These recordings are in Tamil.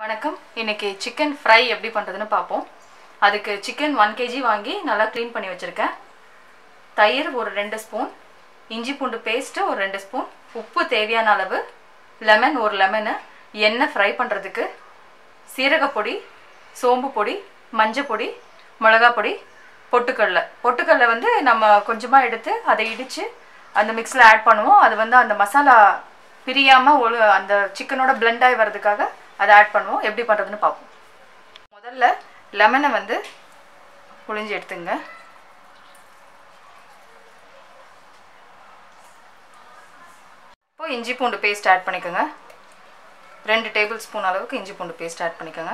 வணக்கம் இன்னைக்கு சிக்கன் ஃப்ரை எப்படி பண்ணுறதுன்னு பார்ப்போம் அதுக்கு சிக்கன் ஒன் கேஜி வாங்கி நல்லா க்ளீன் பண்ணி வச்சுருக்கேன் தயிர் ஒரு ரெண்டு ஸ்பூன் இஞ்சி பூண்டு பேஸ்ட்டு ஒரு ரெண்டு ஸ்பூன் உப்பு தேவையான அளவு லெமன் ஒரு லெமனு எண்ணெய் ஃப்ரை பண்ணுறதுக்கு சீரகப்பொடி சோம்பு பொடி மஞ்சள் பொடி மிளகா பொடி பொட்டுக்கடலை பொட்டுக்கடலை வந்து நம்ம கொஞ்சமாக எடுத்து அதை இடித்து அந்த மிக்ஸில் ஆட் பண்ணுவோம் அது வந்து அந்த மசாலா பிரியாமல் ஒரு அந்த சிக்கனோட blend ஆகி வர்றதுக்காக அதை ஆட் பண்ணுவோம் எப்படி பண்ணுறதுன்னு பார்ப்போம் முதல்ல லெமனை வந்து புழிஞ்சு எடுத்துங்க இப்போ இஞ்சி பூண்டு பேஸ்ட் ஆட் பண்ணிக்கோங்க ரெண்டு டேபிள் ஸ்பூன் அளவுக்கு இஞ்சி பூண்டு பேஸ்ட் ஆட் பண்ணிக்கோங்க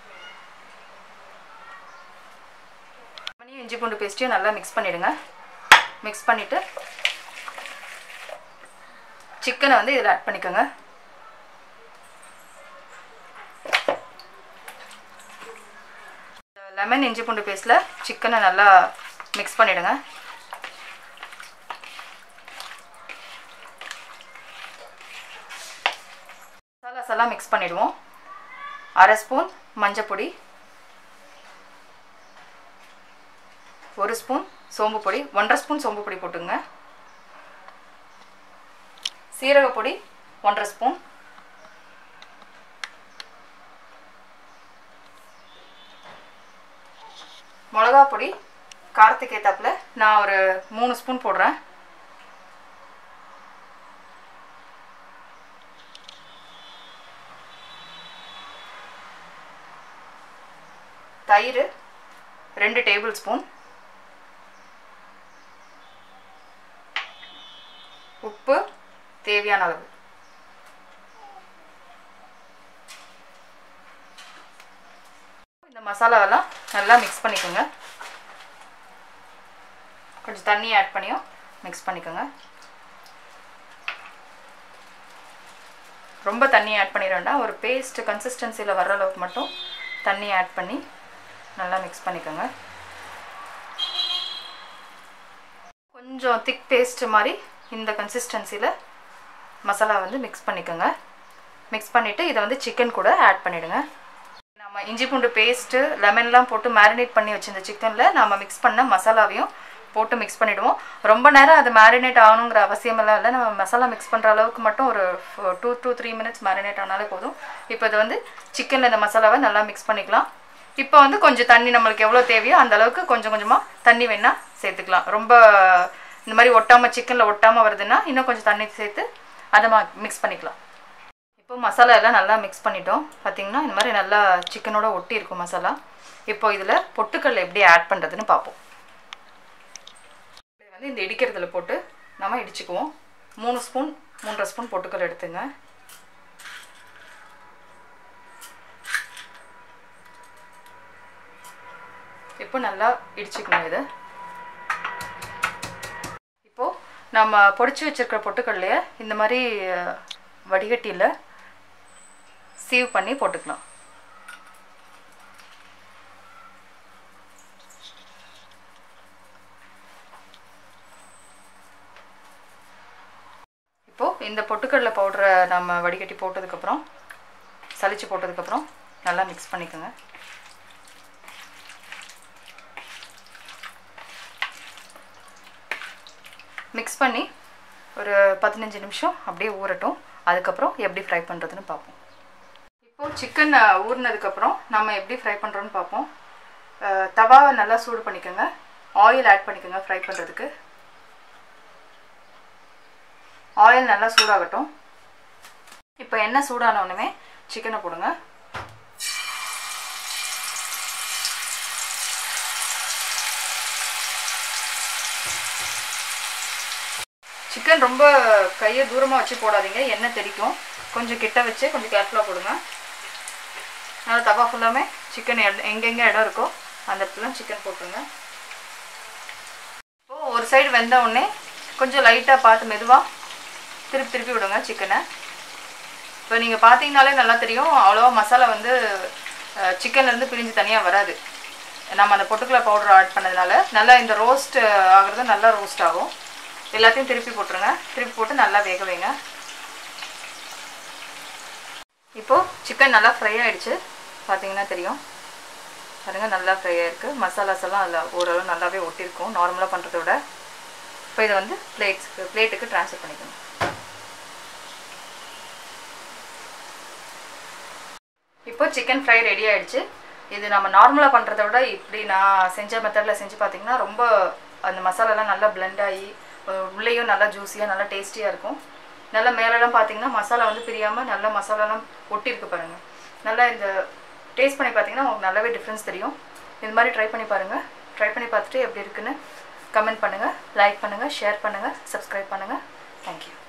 இஞ்சி பூண்டு பேஸ்ட்டையும் நல்லா மிக்ஸ் பண்ணிவிடுங்க மிக்ஸ் பண்ணிவிட்டு சிக்கனை வந்து இதில் ஆட் பண்ணிக்கோங்க லெமன் இஞ்சி பூண்டு பேஸ்ட்டில் சிக்கனை நல்லா மிக்ஸ் பண்ணிவிடுங்க மசாலாஸ் எல்லாம் மிக்ஸ் பண்ணிவிடுவோம் அரை ஸ்பூன் மஞ்சள் பொடி ஒரு ஸ்பூன் சோம்பு பொடி ஒன்றரை ஸ்பூன் சோம்பு பொடி போட்டுங்க சீரக பொடி ஒன்றரை ஸ்பூன் மிளகா பொடி காரத்துக்கு ஏற்றாப்புல நான் ஒரு மூணு ஸ்பூன் போடுறேன் தயிர் ரெண்டு டேபிள் ஸ்பூன் உப்பு தேவையான அளவு இந்த மசாலாவெல்லாம் நல்லா மிக்ஸ் பண்ணிக்கோங்க கொஞ்சம் தண்ணி ஆட் பண்ணியும் மிக்ஸ் பண்ணிக்கோங்க ரொம்ப தண்ணி ஆட் பண்ணிட வேண்டாம் ஒரு பேஸ்ட் கன்சிஸ்டன்சியில் வர்ற அளவுக்கு மட்டும் தண்ணி ஆட் பண்ணி நல்லா மிக்ஸ் பண்ணிக்கோங்க கொஞ்சம் திக் பேஸ்ட் மாதிரி இந்த கன்சிஸ்டன்சியில் மசாலா வந்து மிக்ஸ் பண்ணிக்கோங்க மிக்ஸ் பண்ணிவிட்டு இதை வந்து சிக்கன் கூட ஆட் பண்ணிவிடுங்க நம்ம இஞ்சி பூண்டு பேஸ்ட்டு லெமன்லாம் போட்டு மேரினேட் பண்ணி வச்சிருந்த சிக்கனில் நம்ம மிக்ஸ் பண்ண மசாலாவையும் போட்டு மிக்ஸ் பண்ணிவிடுவோம் ரொம்ப நேரம் அது மேரினேட் ஆகணுங்கிற அவசியமெல்லாம் இல்லை நம்ம மசாலா மிக்ஸ் பண்ணுற அளவுக்கு மட்டும் ஒரு two two three minutes marinate ஆனாலே போதும் இப்போ இது வந்து சிக்கனில் இந்த மசாலாவை நல்லா மிக்ஸ் பண்ணிக்கலாம் இப்போ வந்து கொஞ்சம் தண்ணி நம்மளுக்கு எவ்வளோ தேவையோ அந்த அளவுக்கு கொஞ்சம் கொஞ்சமாக தண்ணி வேணால் சேர்த்துக்கலாம் ரொம்ப இந்த மாதிரி ஒட்டாமல் சிக்கனில் ஒட்டாமல் வருதுன்னா இன்னும் கொஞ்சம் தண்ணி சேர்த்து அதை மா மிக்ஸ் பண்ணிக்கலாம் இப்போ மசாலா எல்லாம் நல்லா மிக்ஸ் பண்ணிட்டோம் பார்த்தீங்கன்னா இந்த மாதிரி நல்லா சிக்கனோட ஒட்டி இருக்கும் மசாலா இப்போ இதில் பொட்டுக்கல்ல எப்படி ஆட் பண்ணுறதுன்னு பார்ப்போம் இதை வந்து இந்த இடிக்கிறதுல போட்டு நம்ம இடிச்சுக்குவோம் மூணு ஸ்பூன் மூன்றரை ஸ்பூன் பொட்டுக்கல் எடுத்துங்க இப்போ நல்லா இடிச்சுக்கணும் இதை இப்போது நம்ம பொடிச்சு வச்சுருக்கிற பொட்டுக்கல்லைய இந்த மாதிரி வடிகட்டியில் சீவ் பண்ணி போட்டுக்கலாம் இப்போது இந்த பொட்டுக்கடலை பவுடரை நம்ம வடிகட்டி போட்டதுக்கப்புறம் சளிச்சு போட்டதுக்கப்புறம் நல்லா மிக்ஸ் பண்ணிக்கோங்க மிக்ஸ் பண்ணி ஒரு பதினஞ்சு நிமிஷம் அப்படியே ஊறட்டும் அதுக்கப்புறம் எப்படி ஃப்ரை பண்ணுறதுன்னு பார்ப்போம் இப்போது சிக்கன் ஊறினதுக்கப்புறம் நம்ம எப்படி ஃப்ரை பண்ணுறோன்னு பார்ப்போம் தவாவை நல்லா சூடு பண்ணிக்கோங்க ஆயில் ஆட் பண்ணிக்கோங்க ஃப்ரை பண்ணுறதுக்கு ஆயில் நல்லா சூடாகட்டும் இப்போ எண்ணெய் சூடான உடனே சிக்கனை போடுங்க சிக்கன் ரொம்ப கையை தூரமாக வச்சு போடாதீங்க எண்ணெய் தெரிக்கும் கொஞ்சம் கிட்ட வச்சு கொஞ்சம் கேர்ஃபுல்லாக போடுங்க நல்லா தவா ஃபுல்லாமே சிக்கன் எங்கெங்கே இடம் இருக்கோ அந்த இடத்துல சிக்கன் போட்டுருங்க இப்போது ஒரு சைடு வெந்த உடனே கொஞ்சம் லைட்டாக பார்த்து மெதுவாக திருப்பி திருப்பி விடுங்க சிக்கனை இப்போ நீங்கள் பார்த்தீங்கனாலே நல்லா தெரியும் அவ்வளோவா மசாலா வந்து சிக்கன்லேருந்து பிரிஞ்சு தனியாக வராது நம்ம அந்த பொட்டுக்கலை பவுடர் ஆட் பண்ணதுனால நல்லா இந்த ரோஸ்ட் ஆகிறது நல்லா ரோஸ்ட் ஆகும் எல்லாத்தையும் திருப்பி போட்டுருங்க திருப்பி போட்டு நல்லா வேக வைங்க இப்போது சிக்கன் நல்லா ஃப்ரை ஆகிடுச்சு பார்த்தீங்கன்னா தெரியும் பாருங்க நல்லா ஃப்ரை ஆகிருக்கு மசாலாஸ் எல்லாம் அதில் ஓரளவு நல்லாவே ஒட்டியிருக்கும் நார்மலாக பண்ணுறத விட இப்போ இதை வந்து பிளேட்ஸ்க்கு பிளேட்டுக்கு ட்ரான்ஸ்ஃபர் பண்ணிக்கணும் இப்போ சிக்கன் ஃப்ரை ரெடி ஆயிடுச்சு இது நம்ம நார்மலாக பண்ணுறத விட இப்படி நான் செஞ்ச மெத்தடில் செஞ்சு பார்த்தீங்கன்னா ரொம்ப அந்த மசாலாலாம் நல்லா blend ஆகி அஹ் உள்ளேயும் நல்லா ஜூஸியாக நல்லா டேஸ்டியாக இருக்கும் நல்லா மேலெல்லாம் பார்த்தீங்கன்னா மசாலா வந்து பிரியாமல் நல்லா மசாலாலாம் ஒட்டியிருக்கு பாருங்கள் நல்லா இந்த டேஸ்ட் பண்ணி பார்த்தீங்கன்னா உங்களுக்கு நல்லாவே டிஃப்ரென்ஸ் தெரியும் இது மாதிரி ட்ரை பண்ணி பாருங்கள் ட்ரை பண்ணி பார்த்துட்டு எப்படி இருக்குன்னு கமெண்ட் பண்ணுங்கள் லைக் பண்ணுங்கள் ஷேர் பண்ணுங்கள் சப்ஸ்கிரைப் பண்ணுங்கள் தேங்க்யூ